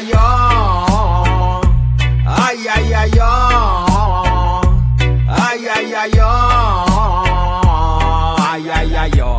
అయ్యయ్యో అయ్యయ్యో అయ్యయ్యో అయ్యయ్యో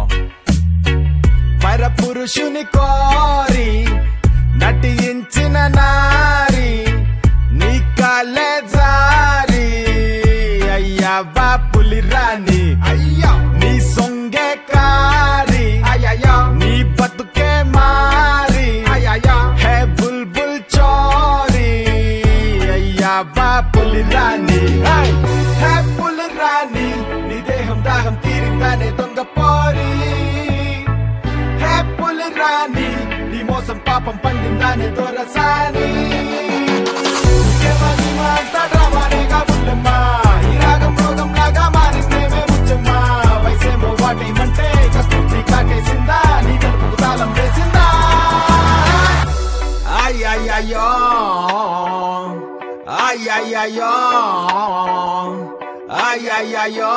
పరపురుషుని కోరి నటించిన నారి నీ కలే జారి అయ్యవ్వా పులిరాని అయ్యా నీ సొంగే కారి అయ్యయ్యా నీ బతుకే మారి అయ్యయ్యా హే బుల్బుల్ చోరి అయ్యవ్వా పులిరాని హై! హే పులిరాని నీ దేహం దాహం తీరిందానే దొంగ పోరి హే పులిరాని నీ మోసం పాపం పండిందానే దొరసాని అయ్యయ్యో అయ్యయ్యో అయ్యయ్యో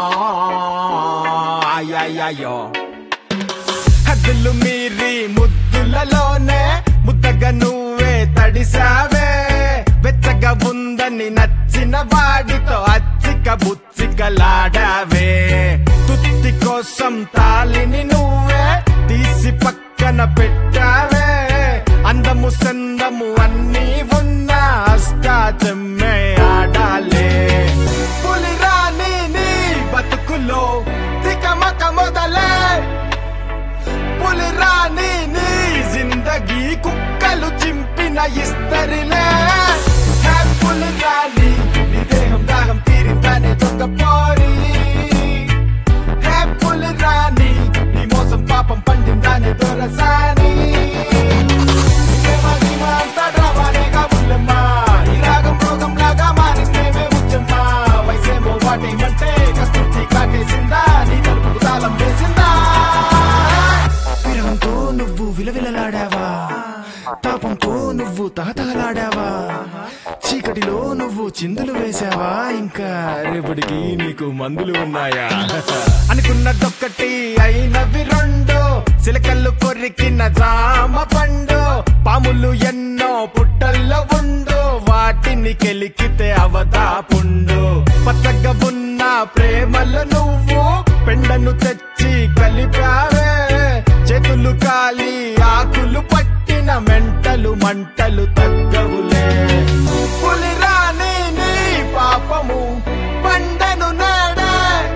అయ్యయ్యో హద్దులు మీరి ముద్దులలోనే ముద్దగా నువ్వే తడిసావే వెచ్చగా ఉందని నచ్చిన వాడితో అచ్చిక బుచ్చికలాడావే తుత్తి కోసం తాలిని నువ్వే తీసి పక్కన పెట్టావే అందము సందము అన్నీ ఉన్న అష్టాచమ్మే ఆడాలే పులిరాని నీ బతుకులో తికమక మొదలే పులిరాని నీ జిందగీ కుక్కలు చింపిన ఇస్తరిలే హే పులిరాని నీ దేహం దాహం తీరిందానే దొంగ పోరి హే పులిరాని నీ మోసం పాపం పండిందానే దొరసాని ఇదే మహిమ అంతా డ్రామానేగా బుల్లెమ్మా. ఈ రాగం రోగంలాగా మారిస్తేమే ఉచ్చమ్మా. వయసేమో వాటేమంటే కస్తూర్తి కాటేసిందా నీ తలుపుకు తాళం వేసిందా విరహంతో నువ్వు విలవిలలాడావా తాపంతో నువ్వు తహతహలాడావా చీకటిలో నువ్వు చిందులు వేశావా ఇంకా రేపటికి నీకు మందులు ఉన్నాయా అనుకున్నదొక్కటి అయినవి రెండు సిలకల్లు కొరికిన జామ పండు పాములు ఎన్నో పుట్టల్లో ఉండు వాటిని కెలికితే అవదా పుండు పచ్చగా ఉన్న ప్రేమలో నువ్వు పెండను తెచ్చి కలిపావే చేతులు కాలి ఆకులు పట్టిన మెంటలు మంటలు తగ్గవులే పులిరాని నీ పాపము పండను నేడే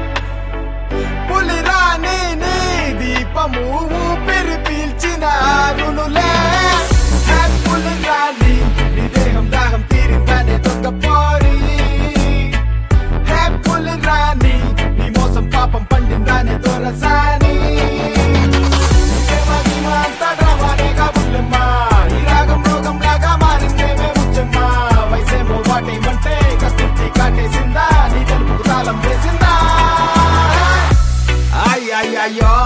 పులిరాని నీ దీపము ఊపిరి పీల్చిన ఆరునులే హే పులిరాని నీ దేహం దాహం తీరిందానే దొంగ పోరి హే పులిరాని నీ మోసం పాపం పండిందానే దొరసాని ఇదే మహిమ అంతా డ్రామానేగా బుల్లెమ్మా. ఈ రాగం రోగంలాగా మారిందేమే ఉచ్చమ్మా. వయసేమో వాటేమంటే కస్తూర్తి కాటేసిందా నీ తలుపుకు తాళం వేసిందా అయ్యయ్యో